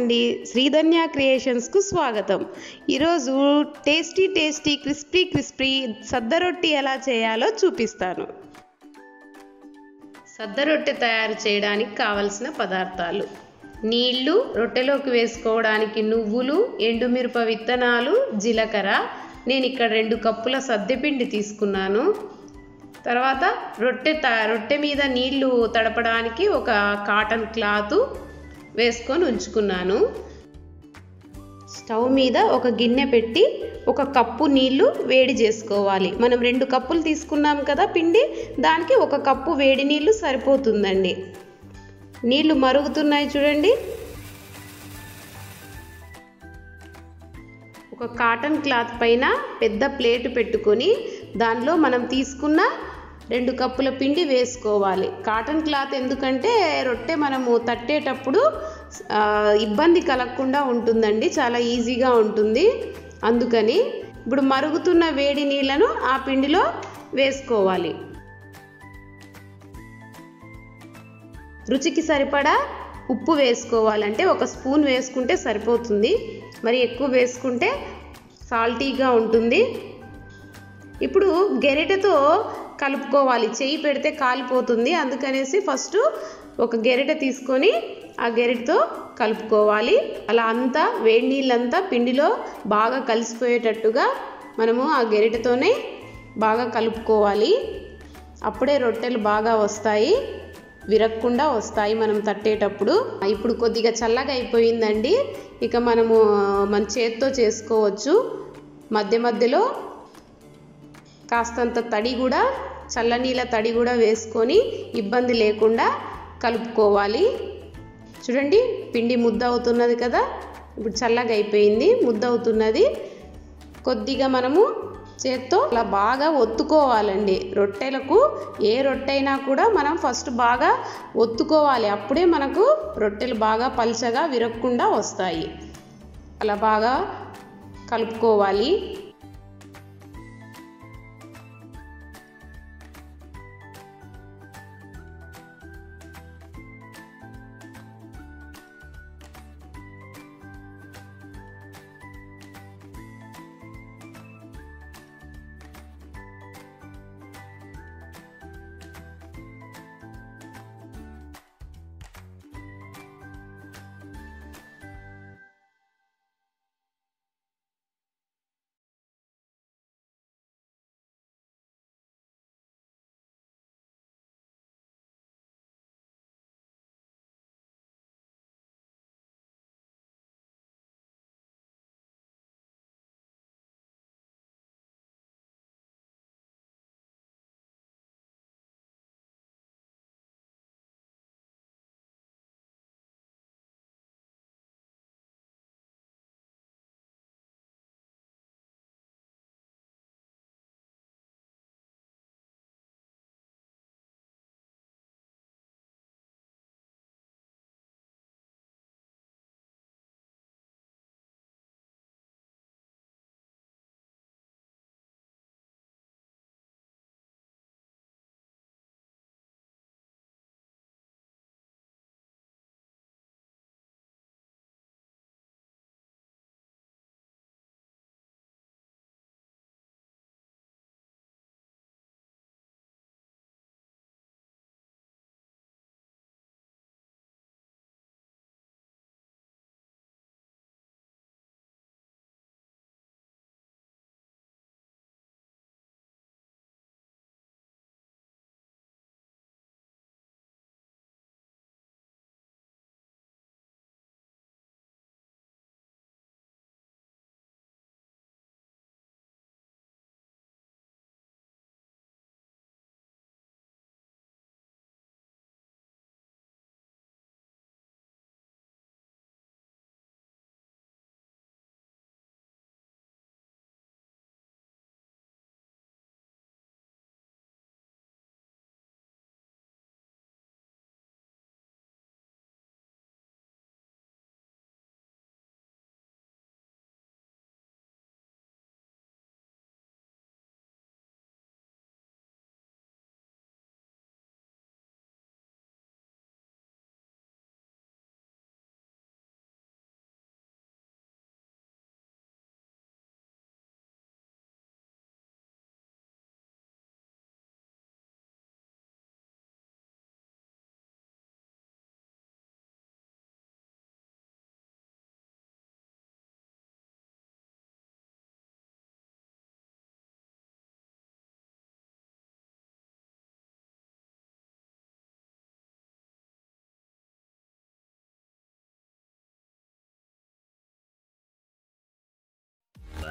అండి శ్రీధన్య క్రియేషన్స్కు స్వాగతం ఈరోజు టేస్టీ టేస్టీ క్రిస్పీ క్రిస్పీ సద్ద రొట్టి ఎలా చేయాలో చూపిస్తాను సద్ద రొట్టె తయారు చేయడానికి కావలసిన పదార్థాలు నీళ్లు రొట్టెలోకి వేసుకోవడానికి నువ్వులు ఎండుమిరప విత్తనాలు జీలకర్ర నేను ఇక్కడ రెండు కప్పుల సద్దెపిండి తీసుకున్నాను తర్వాత రొట్టె త రొట్టె మీద నీళ్లు తడపడానికి ఒక కాటన్ క్లాత్ వేసుకొని ఉంచుకున్నాను స్టవ్ మీద ఒక గిన్నె పెట్టి ఒక కప్పు నీళ్లు వేడి చేసుకోవాలి మనం రెండు కప్పులు తీసుకున్నాం కదా పిండి దానికి ఒక కప్పు వేడి నీళ్లు సరిపోతుందండి నీళ్లు మరుగుతున్నాయి చూడండి ఒక కాటన్ క్లాత్ పైన పెద్ద ప్లేట్ పెట్టుకొని దానిలో మనం తీసుకున్న రెండు కప్పుల పిండి వేసుకోవాలి కాటన్ క్లాత్ ఎందుకంటే రొట్టె మనము తట్టేటప్పుడు ఇబ్బంది కలగకుండా ఉంటుందండి చాలా ఈజీగా ఉంటుంది అందుకని ఇప్పుడు మరుగుతున్న వేడి నీళ్ళను ఆ పిండిలో వేసుకోవాలి రుచికి సరిపడా ఉప్పు వేసుకోవాలంటే ఒక స్పూన్ వేసుకుంటే సరిపోతుంది మరి ఎక్కువ వేసుకుంటే సాల్టీగా ఉంటుంది ఇప్పుడు గెరిటతో కలుపుకోవాలి చేయి పెడితే కాలిపోతుంది అందుకనేసి ఫస్ట్ ఒక గెరిట తీసుకొని ఆ గెరిటతో కలుపుకోవాలి అలా అంతా వేడి నీళ్ళంతా పిండిలో బాగా కలిసిపోయేటట్టుగా మనము ఆ గెరిటతోనే బాగా కలుపుకోవాలి అప్పుడే రొట్టెలు బాగా వస్తాయి విరక్కుండా వస్తాయి మనం తట్టేటప్పుడు ఇప్పుడు కొద్దిగా చల్లగా అయిపోయిందండి ఇక మనము మన చేత్తో చేసుకోవచ్చు మధ్య మధ్యలో కాస్తంత తడి కూడా చల్లనీళ్ళ తడి కూడా వేసుకొని ఇబ్బంది లేకుండా కలుపుకోవాలి చూడండి పిండి ముద్ద అవుతున్నది కదా ఇప్పుడు చల్లగా అయిపోయింది ముద్ద అవుతున్నది కొద్దిగా మనము చేత్తో అలా బాగా ఒత్తుకోవాలండి రొట్టెలకు ఏ రొట్టె అయినా కూడా మనం ఫస్ట్ బాగా ఒత్తుకోవాలి అప్పుడే మనకు రొట్టెలు బాగా పల్చగా విరక్కుండా వస్తాయి అలా బాగా కలుపుకోవాలి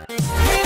Hey